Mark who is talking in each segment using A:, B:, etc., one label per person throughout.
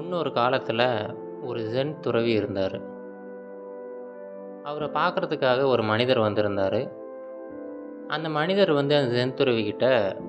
A: முன்னொரு காலத்தில் ஒரு ஜென் துறவி இருந்தார் அவரை பார்க்குறதுக்காக ஒரு மனிதர் வந்திருந்தார் அந்த மனிதர் வந்து அந்த ஜென் துறவிக்கிட்ட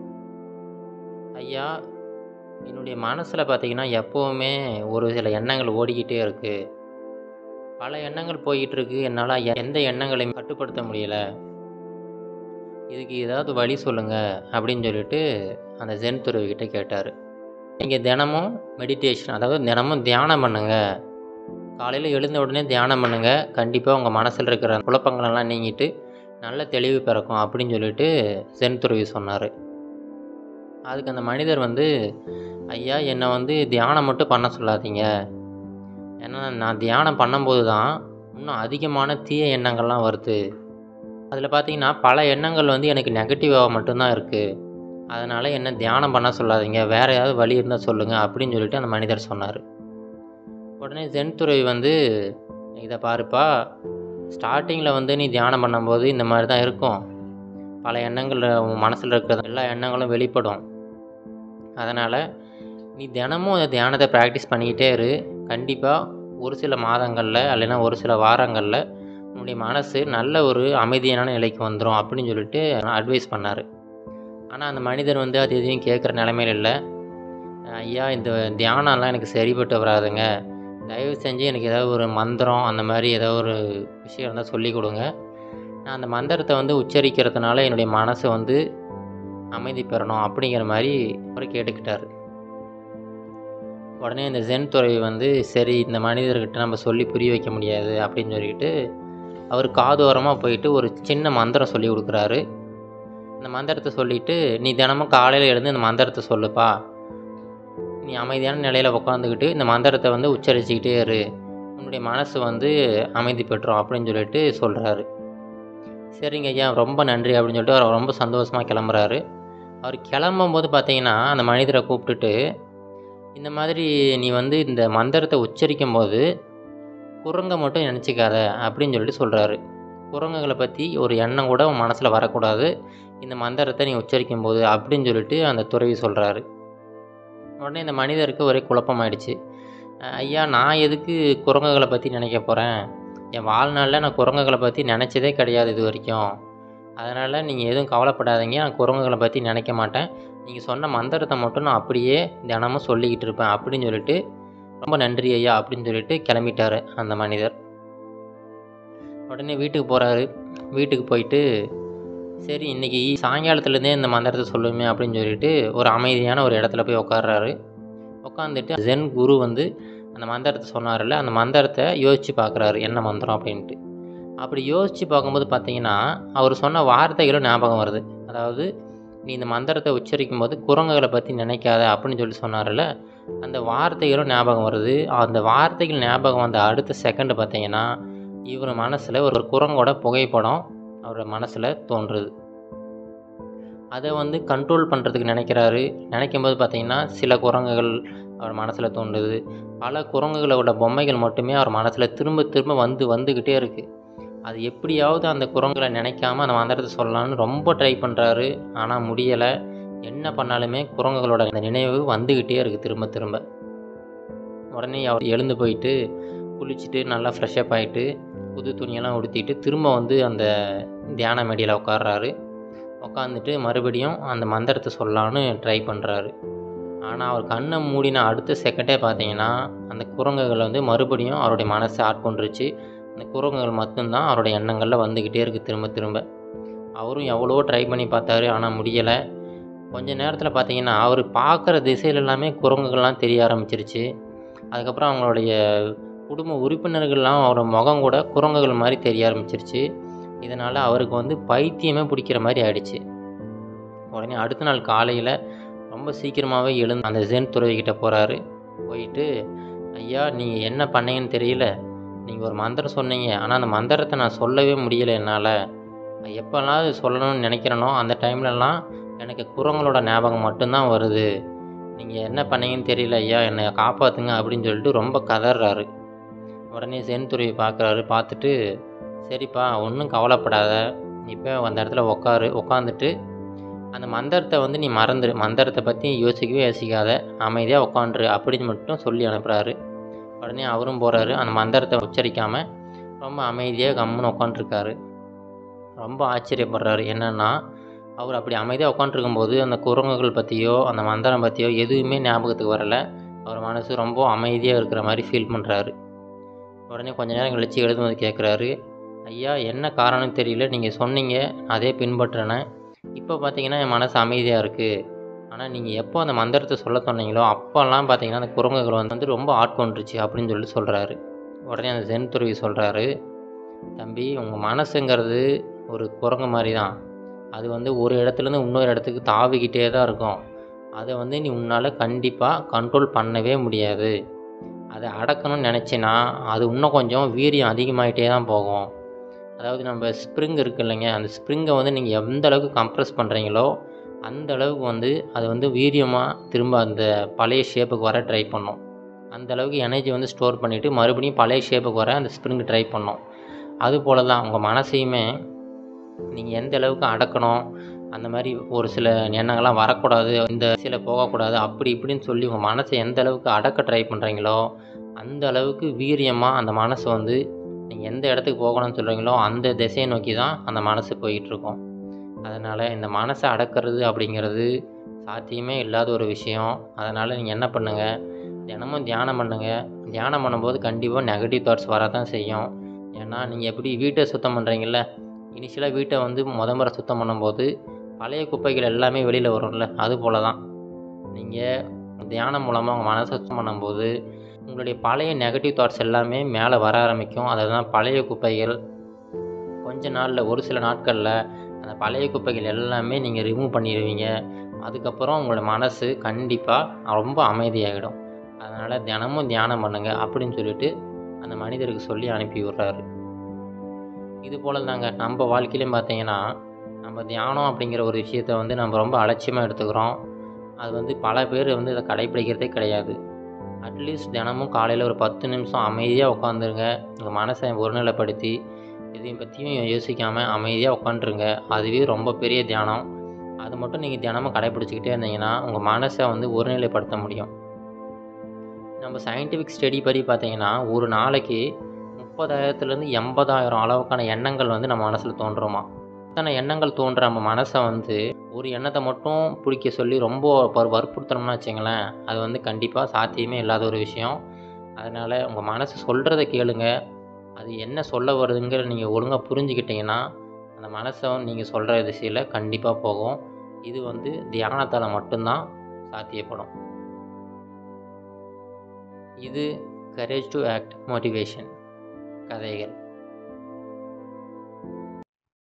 A: ஐயா என்னுடைய மனசில் பார்த்தீங்கன்னா எப்போவுமே ஒரு சில எண்ணங்கள் ஓடிக்கிட்டே இருக்குது பல எண்ணங்கள் போய்கிட்டு இருக்கு என்னால் எந்த எண்ணங்களையும் கட்டுப்படுத்த முடியல இதுக்கு ஏதாவது வழி சொல்லுங்கள் அப்படின்னு சொல்லிட்டு அந்த ஜென் துறவிக்கிட்ட கேட்டார் நீங்கள் தினமும் மெடிடேஷன் அதாவது தினமும் தியானம் பண்ணுங்கள் காலையில் எழுந்த உடனே தியானம் பண்ணுங்கள் கண்டிப்பாக உங்கள் மனசில் இருக்கிற குழப்பங்களெல்லாம் நீங்கிட்டு நல்ல தெளிவு பிறக்கும் அப்படின்னு சொல்லிட்டு ஜென் துறவி சொன்னார் அதுக்கு அந்த மனிதர் வந்து ஐயா என்னை வந்து தியானம் மட்டும் பண்ண சொல்லாதீங்க ஏன்னா நான் தியானம் பண்ணும்போது தான் இன்னும் அதிகமான தீய எண்ணங்கள்லாம் வருது அதில் பார்த்தீங்கன்னா பல எண்ணங்கள் வந்து எனக்கு நெகட்டிவாக மட்டும்தான் இருக்குது அதனால் என்ன தியானம் பண்ண சொல்லாதீங்க வேறு ஏதாவது வழி இருந்தால் சொல்லுங்கள் அப்படின்னு சொல்லிட்டு அந்த மனிதர் சொன்னார் உடனே ஜென் துறவி வந்து இதை பாருப்பா ஸ்டார்டிங்கில் வந்து நீ தியானம் பண்ணும்போது இந்த மாதிரி தான் இருக்கும் பல எண்ணங்கள் உன் மனசில் இருக்கிற எல்லா எண்ணங்களும் வெளிப்படும் அதனால் நீ தினமும் அந்த தியானத்தை ப்ராக்டிஸ் பண்ணிக்கிட்டே இரு கண்டிப்பாக ஒரு சில மாதங்களில் இல்லைன்னா ஒரு சில வாரங்களில் உன்னுடைய மனசு நல்ல ஒரு அமைதியான நிலைக்கு வந்துடும் அப்படின்னு சொல்லிட்டு அட்வைஸ் பண்ணார் ஆனால் அந்த மனிதர் வந்து அது எதையும் கேட்குற நிலமையில இல்லை ஐயா இந்த தியானம்லாம் எனக்கு சரிப்பட்டு வராதுங்க தயவு செஞ்சு எனக்கு ஏதாவது ஒரு மந்திரம் அந்த மாதிரி ஏதாவது ஒரு விஷயம் இருந்தால் சொல்லி கொடுங்க நான் அந்த மந்திரத்தை வந்து உச்சரிக்கிறதுனால என்னுடைய மனசு வந்து அமைதி பெறணும் அப்படிங்கிற மாதிரி அவர் கேட்டுக்கிட்டார் உடனே இந்த ஜென் துறை வந்து சரி இந்த மனிதர்கிட்ட நம்ம சொல்லி புரிய வைக்க முடியாது அப்படின்னு சொல்லிட்டு அவர் காதோரமாக போயிட்டு ஒரு சின்ன மந்திரம் சொல்லி கொடுக்குறாரு இந்த மந்திரத்தை சொல்லிவிட்டு நீ தினமும் காலையில் எழுந்து இந்த மந்திரத்தை சொல்லுப்பா நீ அமைதியான நிலையில் உட்காந்துக்கிட்டு இந்த மந்திரத்தை வந்து உச்சரிச்சுக்கிட்டே இரு உன்னுடைய மனசு வந்து அமைதி பெற்றோம் அப்படின்னு சொல்லிட்டு சொல்கிறாரு சரிங்க ஐயா ரொம்ப நன்றி அப்படின்னு சொல்லிட்டு அவர் ரொம்ப சந்தோஷமாக கிளம்புறாரு அவர் கிளம்பும்போது பார்த்தீங்கன்னா அந்த மனிதரை கூப்பிட்டுட்டு இந்த மாதிரி நீ வந்து இந்த மந்திரத்தை உச்சரிக்கும் போது குரங்கை மட்டும் நினச்சிக்காத அப்படின்னு சொல்லிட்டு சொல்கிறாரு குரங்குகளை பற்றி ஒரு எண்ணம் கூட உன் மனசில் வரக்கூடாது இந்த மந்திரத்தை நீ உச்சரிக்கும் போது அப்படின்னு சொல்லிட்டு அந்த துறவி சொல்கிறாரு உடனே இந்த மனிதருக்கு ஒரே குழப்பமாயிடுச்சு ஐயா நான் எதுக்கு குரங்குகளை பற்றி நினைக்க போகிறேன் என் வாழ்நாளில் நான் குரங்குகளை பற்றி நினச்சதே கிடையாது இது வரைக்கும் அதனால் நீங்கள் எதுவும் கவலைப்படாதீங்க நான் குரங்குகளை பற்றி நினைக்க மாட்டேன் நீங்கள் சொன்ன மந்திரத்தை மட்டும் நான் அப்படியே தினமும் சொல்லிக்கிட்டு இருப்பேன் அப்படின்னு சொல்லிட்டு ரொம்ப நன்றி ஐயா அப்படின்னு சொல்லிட்டு கிளம்பிட்டார் அந்த மனிதர் உடனே வீட்டுக்கு போகிறாரு வீட்டுக்கு போயிட்டு சரி இன்றைக்கி சாயங்காலத்துலேருந்தே இந்த மந்திரத்தை சொல்லுமே அப்படின்னு சொல்லிட்டு ஒரு அமைதியான ஒரு இடத்துல போய் உட்காடுறாரு உட்காந்துட்டு ஜென் குரு வந்து அந்த மந்திரத்தை சொன்னார்ல அந்த மந்திரத்தை யோசித்து பார்க்குறாரு என்ன மந்திரம் அப்படின்ட்டு அப்படி யோசித்து பார்க்கும்போது பார்த்தீங்கன்னா அவர் சொன்ன வார்த்தைகளும் ஞாபகம் வருது அதாவது நீ இந்த மந்திரத்தை உச்சரிக்கும் போது குரங்குகளை பற்றி நினைக்காத அப்படின்னு சொல்லி சொன்னார்ல அந்த வார்த்தைகளும் ஞாபகம் வருது அந்த வார்த்தைகள் ஞாபகம் வந்த அடுத்த செகண்டு பார்த்தீங்கன்னா இவர் மனசில் ஒரு குரங்கோட புகைப்படம் அவரோட மனசில் தோன்றுது அதை வந்து கண்ட்ரோல் பண்ணுறதுக்கு நினைக்கிறாரு நினைக்கும் போது பார்த்திங்கன்னா சில குரங்குகள் அவர் மனசில் தோன்றுது பல குரங்குகளோட பொம்மைகள் மட்டுமே அவர் மனசில் திரும்ப திரும்ப வந்து வந்துக்கிட்டே இருக்குது அது எப்படியாவது அந்த குரங்குகளை நினைக்காம அந்த மந்திரத்தை சொல்லலாம்னு ரொம்ப ட்ரை பண்ணுறாரு ஆனால் முடியலை என்ன பண்ணாலுமே குரங்குகளோட அந்த நினைவு வந்துக்கிட்டே இருக்குது திரும்ப திரும்ப உடனே அவர் எழுந்து போயிட்டு குளிச்சுட்டு நல்லா ஃப்ரெஷ்அப் ஆகிட்டு புது துணியெல்லாம் உடுத்திட்டு திரும்ப வந்து அந்த தியான மேடியில் உட்காடுறாரு உட்காந்துட்டு மறுபடியும் அந்த மந்திரத்தை சொல்லலான்னு ட்ரை பண்ணுறாரு ஆனால் அவர் கண்ணை மூடின அடுத்த செகண்டே பார்த்தீங்கன்னா அந்த குரங்குகள் வந்து மறுபடியும் அவருடைய மனசை ஆட்கொண்டுருச்சு அந்த குரங்குகள் மட்டும்தான் அவருடைய எண்ணங்களில் வந்துக்கிட்டே இருக்குது திரும்ப திரும்ப அவரும் எவ்வளவோ ட்ரை பண்ணி பார்த்தாரு ஆனால் முடியலை கொஞ்ச நேரத்தில் பார்த்தீங்கன்னா அவர் பார்க்குற திசையில் எல்லாமே குரங்குகள்லாம் தெரிய ஆரம்பிச்சிருச்சு அதுக்கப்புறம் அவங்களுடைய குடும்ப உறுப்பினர்கள்லாம் அவரோட முகம் கூட குரங்குகள் மாதிரி தெரிய ஆரம்பிச்சிருச்சு இதனால் அவருக்கு வந்து பைத்தியமே பிடிக்கிற மாதிரி ஆயிடுச்சு உடனே அடுத்த நாள் காலையில் ரொம்ப சீக்கிரமாகவே எழுந்து அந்த ஜென் துறவிக்கிட்ட போகிறாரு போயிட்டு ஐயா நீங்கள் என்ன பண்ணீங்கன்னு தெரியல நீங்கள் ஒரு மந்திரம் சொன்னீங்க ஆனால் அந்த மந்திரத்தை நான் சொல்லவே முடியலை என்னால் எப்போல்லாம் அது சொல்லணும்னு நினைக்கிறேனோ அந்த டைம்லலாம் எனக்கு குரங்களோட ஞாபகம் மட்டும்தான் வருது நீங்கள் என்ன பண்ணீங்கன்னு தெரியல ஐயா என்னை காப்பாற்றுங்க அப்படின்னு சொல்லிட்டு ரொம்ப கதறாரு உடனே சென்துருவி பார்க்குறாரு பார்த்துட்டு சரிப்பா ஒன்றும் கவலைப்படாத இப்போ அந்த இடத்துல உட்காரு உட்காந்துட்டு அந்த மந்திரத்தை வந்து நீ மறந்துடு மந்திரத்தை பற்றி யோசிக்கவே யோசிக்காத அமைதியாக உட்காந்துரு அப்படின்னு மட்டும் சொல்லி அனுப்புகிறாரு உடனே அவரும் போகிறாரு அந்த மந்திரத்தை உச்சரிக்காமல் ரொம்ப அமைதியாக கம்முன்னு உட்காண்ட்ருக்காரு ரொம்ப ஆச்சரியப்படுறாரு என்னென்னா அவர் அப்படி அமைதியாக உட்காண்ட்ருக்கும்போது அந்த குரங்குகள் பற்றியோ அந்த மந்திரம் பற்றியோ எதுவுமே ஞாபகத்துக்கு வரலை அவர் மனசு ரொம்ப அமைதியாக இருக்கிற மாதிரி ஃபீல் பண்ணுறாரு உடனே கொஞ்ச நேரம் கழித்து எழுதும்போது கேட்குறாரு ஐயா என்ன காரணம்னு தெரியல நீங்கள் சொன்னீங்க அதே பின்பற்றினேன் இப்போ பார்த்தீங்கன்னா என் மனசு அமைதியாக இருக்குது ஆனால் நீங்கள் எப்போ அந்த மந்திரத்தை சொல்ல சொன்னீங்களோ அப்போல்லாம் பார்த்தீங்கன்னா அந்த குரங்குகள் வந்து வந்து ரொம்ப ஆட்கொண்டுருச்சு அப்படின்னு சொல்லிட்டு சொல்கிறாரு உடனே அந்த ஜென் துருவி சொல்கிறாரு தம்பி உங்கள் மனசுங்கிறது ஒரு குரங்கு மாதிரி தான் அது வந்து ஒரு இடத்துலேருந்து இன்னொரு இடத்துக்கு தாவிக்கிட்டே தான் இருக்கும் அதை வந்து நீ உன்னால் கண்டிப்பாக கண்ட்ரோல் பண்ணவே முடியாது அதை அடக்கணும்னு நினச்சின்னா அது இன்னும் கொஞ்சம் வீரியம் அதிகமாகிட்டே தான் போகும் அதாவது நம்ம ஸ்ப்ரிங் இருக்கு இல்லைங்க அந்த ஸ்ப்ரிங்கை வந்து நீங்கள் எந்த அளவுக்கு கம்ப்ரெஸ் பண்ணுறீங்களோ அந்த அளவுக்கு வந்து அது வந்து வீரியமாக திரும்ப அந்த பழைய ஷேப்புக்கு வர ட்ரை பண்ணும் அந்த அளவுக்கு எனர்ஜி வந்து ஸ்டோர் பண்ணிவிட்டு மறுபடியும் பழைய ஷேப்புக்கு வர அந்த ஸ்ப்ரிங் ட்ரை பண்ணும் அது போல தான் உங்கள் மனசையுமே நீங்கள் எந்த அளவுக்கு அடக்கணும் அந்த மாதிரி ஒரு சில எண்ணங்கள்லாம் வரக்கூடாது இந்த சில போகக்கூடாது அப்படி இப்படின்னு சொல்லி உங்கள் மனசை எந்த அளவுக்கு அடக்க ட்ரை பண்ணுறீங்களோ அந்த அளவுக்கு வீரியமாக அந்த மனசு வந்து நீங்கள் எந்த இடத்துக்கு போகணும்னு சொல்கிறீங்களோ அந்த திசையை நோக்கி தான் அந்த மனசு போயிட்டுருக்கும் அதனால் இந்த மனசை அடக்கிறது அப்படிங்கிறது சாத்தியமே இல்லாத ஒரு விஷயம் அதனால் நீங்கள் என்ன பண்ணுங்கள் தினமும் தியானம் பண்ணுங்கள் தியானம் பண்ணும்போது கண்டிப்பாக நெகட்டிவ் தாட்ஸ் வரதான் செய்யும் ஏன்னா நீங்கள் எப்படி வீட்டை சுத்தம் பண்ணுறீங்கள இனிஷியலாக வீட்டை வந்து முத முறை சுத்தம் பண்ணும்போது பழைய குப்பைகள் எல்லாமே வெளியில் வரும்ல அது போல தான் நீங்கள் தியானம் மூலமாக உங்கள் மனசை சுத்தம் பண்ணும்போது உங்களுடைய பழைய நெகட்டிவ் தாட்ஸ் எல்லாமே மேலே வர ஆரம்பிக்கும் அதுதான் பழைய குப்பைகள் கொஞ்ச நாளில் ஒரு சில நாட்களில் அந்த பழைய குப்பைகள் எல்லாமே நீங்கள் ரிமூவ் பண்ணிடுவீங்க அதுக்கப்புறம் உங்களோட மனசு கண்டிப்பாக ரொம்ப அமைதியாகிடும் அதனால் தினமும் தியானம் பண்ணுங்கள் அப்படின்னு சொல்லிட்டு அந்த மனிதருக்கு சொல்லி அனுப்பி விட்றாரு இது போல் தாங்க நம்ம வாழ்க்கையிலையும் பார்த்தீங்கன்னா நம்ம தியானம் அப்படிங்கிற ஒரு விஷயத்த வந்து நம்ம ரொம்ப அலட்சியமாக எடுத்துக்கிறோம் அது வந்து பல பேர் வந்து இதை கடைப்பிடிக்கிறதே கிடையாது அட்லீஸ்ட் தினமும் காலையில் ஒரு பத்து நிமிஷம் அமைதியாக உட்காந்துருங்க உங்கள் மனசை ஒருநிலைப்படுத்தி எதையும் பற்றியும் யோசிக்காமல் அமைதியாக உட்காந்துருங்க அதுவே ரொம்ப பெரிய தியானம் அது மட்டும் நீங்கள் தினமும் கடைப்பிடிச்சிக்கிட்டே இருந்தீங்கன்னா உங்கள் மனசை வந்து ஒருநிலைப்படுத்த முடியும் நம்ம சயின்டிஃபிக் ஸ்டடி படி பார்த்தீங்கன்னா ஒரு நாளைக்கு முப்பதாயிரத்துலேருந்து எண்பதாயிரம் அளவுக்கான எண்ணங்கள் வந்து நம்ம மனசில் தோன்றுமா இத்தனை எண்ணங்கள் தோன்ற நம்ம மனசை வந்து ஒரு எண்ணத்தை மட்டும் பிடிக்க சொல்லி ரொம்ப வற் வற்புறுத்தணும்னு வச்சுங்களேன் அது வந்து கண்டிப்பாக சாத்தியமே இல்லாத ஒரு விஷயம் அதனால் உங்கள் மனசு சொல்கிறத கேளுங்க அது என்ன சொல்ல வருதுங்கிற நீங்கள் ஒழுங்காக புரிஞ்சுக்கிட்டீங்கன்னா அந்த மனசை நீங்கள் சொல்கிற திசையில் கண்டிப்பாக போகும் இது வந்து தியானத்தால் மட்டும்தான் சாத்தியப்படும் இது கரேஜ் டு ஆக்ட் மோட்டிவேஷன் கதைகள்